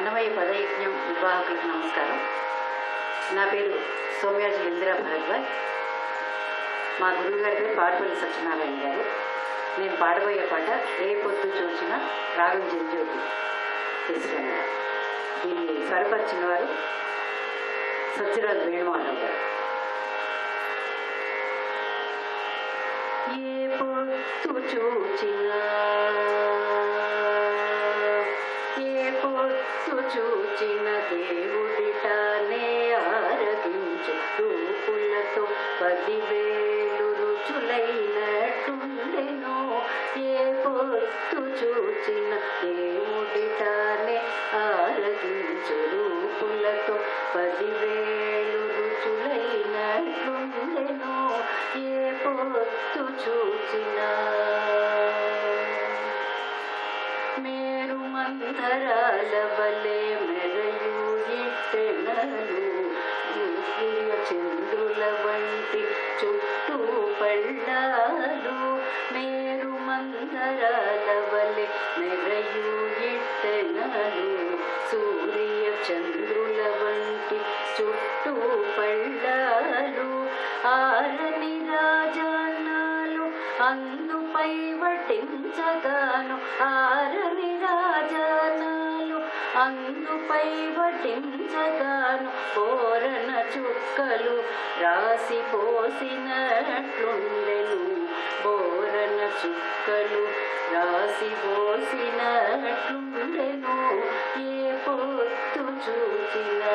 అన్నమయ్య పదయజ్ఞం నిర్వాహకులకు నమస్కారం నా పేరు సోమ్యాజీ ఇందిరా భరద్వాజ్ మా గురువుగారి పేరు పాడుపల్లి సత్యనారాయణ గారు నేను పాడబోయే పాట ఏ పొద్దు చూసిన రాగం జంజ్యోతి తీసుకున్నా దీన్ని స్వరపరిచిన వారు సత్యరాజు వేణుమాధవ్ గారు ఏ పొద్దు చూచినా ఏ పొద్దు చూచిన దేవుడిటానే ఆరగించు రూపులతో పదివేలు రుచులైనట్టుండెను ఏ పొద్దు చూచిన దేవుడిటానే ఆరగించు రూపులతో పదివేలు రుచులైనట్టుండెను ఏ పొద్దు చూచినా మేరు మందరాల వలె మెరయు ఇట్టెనలు సూర్య చంద్రుల వంటి చుట్టూ పళ్ళాలు మేరు మందరాల వలె మెరయు ఇట్టెనలు సూర్య చంద్రుల వంటి చుట్టూ పళ్ళాలు ఆరని రాజానాలు అందుపై వటించగాను ఆరని రాజానాలు అందుపై వటించగాను కోరన చుక్కలు రాసి పోసినట్లుండెను బోరన చుక్కలు రాసి పోసినట్లుండెను ఏ పొత్తు చూచినా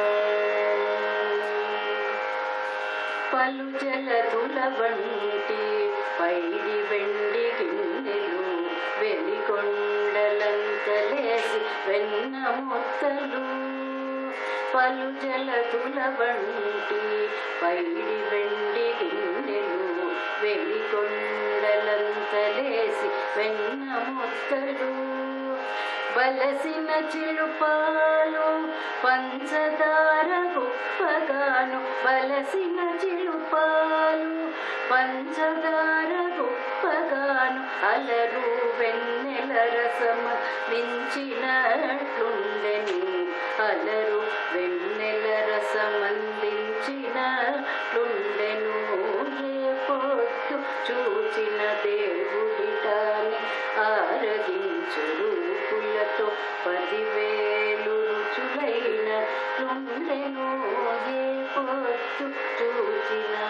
పలు జలతుల వంటి పైడి వెండి గిన్నెలు వెలికొండలంతలేసి వెన్న మొత్తలు పలు జలతుల వంటి పైడి వెండి గిన్నెలు వెలికొండలంతలేసి వెన్న మొత్తలు బలసిన చిలుపాలు పంచదార గొప్పగాను బలసిన చిలుపాలు పంచదార గొప్పగాను అలరు వెన్నెల రసమ మించినట్లుండెను అలరు వెన్నెల రసమందించినట్లుండెను ఏ పొద్దు చూచిన దేవుడిటాని ఆరగించు రూపులతో పదివేలు రుచులైన తుండెను ఏ పొద్దు చూచినా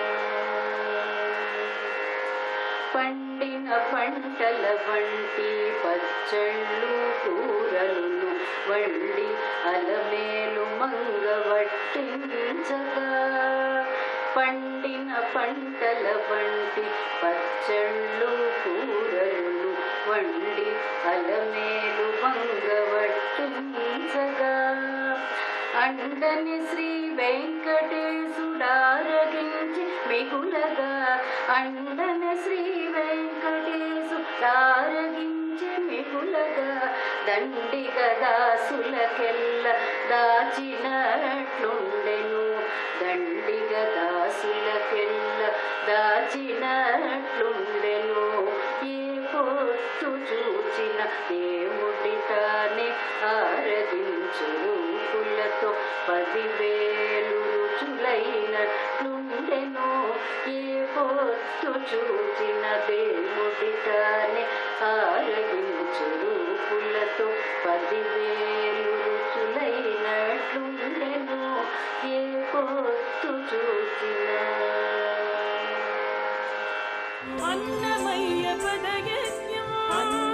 పండిన పంటల వంటి పచ్చళ్ళు కూరలను వండి అలమేలు మంగవట్టించగా పండిన పంటల వంటి పచ్చళ్ళు కూరలను వండి అలమేలు మంగవట్టించగా అండని శ్రీ వెంకటేశుడారగించి మిగులగా అండన శ్రీ వెంకటేశుడారగించి మిగులగా దండిగ దాసులకెల్ల దాచినట్లుండెను దండిగ దాసులకెల్ల దాచినట్లుండెను ఏ పొత్తు చూచిన దేవుడి తానే ఆరగించు రూపులతో పదివేలు రుచులైనట్లుండెను ఏ పొత్తు చూచిన దేవుడి తానే ఆరగించు రూపులతో పదివేలు రుచులైనట్లుండెను ఏ పొత్తు చూసినా అన్నమయ్య పదయజ్ఞం